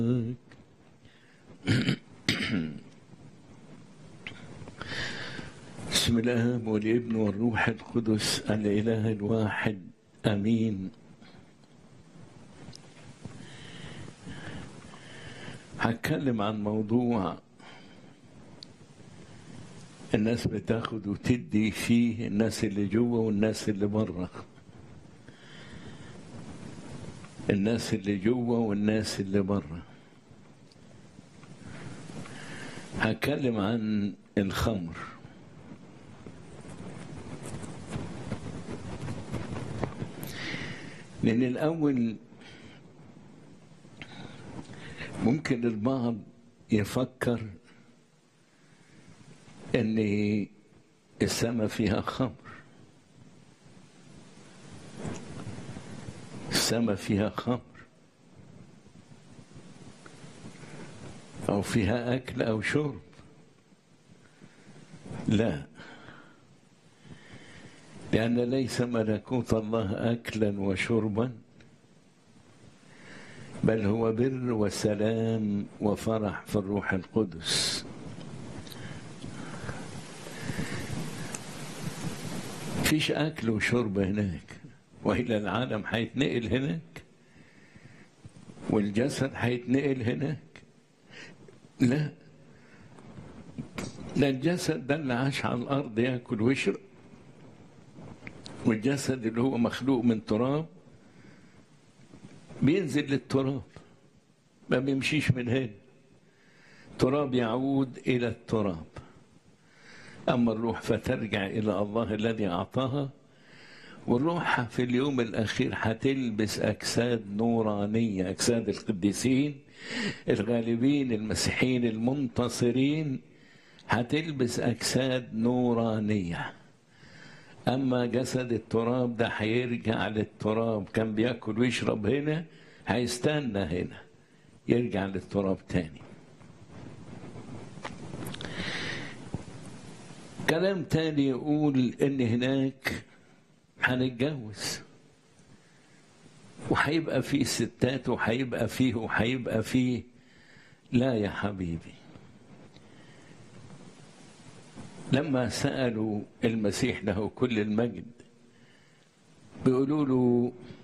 بسم الله والابن والروح القدس الاله الواحد امين هتكلم عن موضوع الناس بتاخد وتدي فيه الناس اللي جوه والناس اللي بره الناس اللي جوه والناس اللي بره هتكلم عن الخمر لأن الأول ممكن البعض يفكر ان السماء فيها خمر السماء فيها خمر او فيها اكل او شرب لا لان ليس ملكوت الله اكلا وشربا بل هو بر وسلام وفرح في الروح القدس فيش أكل وشرب هناك وإلى العالم هيتنقل هناك والجسد هيتنقل هناك لا ده الجسد ده اللي عاش على الأرض ياكل ويشرب والجسد اللي هو مخلوق من تراب بينزل للتراب ما بيمشيش من هنا تراب يعود إلى التراب أما الروح فترجع إلى الله الذي أعطاها والروح في اليوم الأخير هتلبس أجساد نورانية أجساد القديسين الغالبين المسيحيين المنتصرين هتلبس أجساد نورانية أما جسد التراب ده هيرجع للتراب كان بياكل ويشرب هنا هيستنى هنا يرجع للتراب تاني كلام تاني يقول ان هناك هنتجوز وهيبقى فيه ستات وهيبقى فيه وهيبقى فيه لا يا حبيبي لما سألوا المسيح له كل المجد بيقولوا له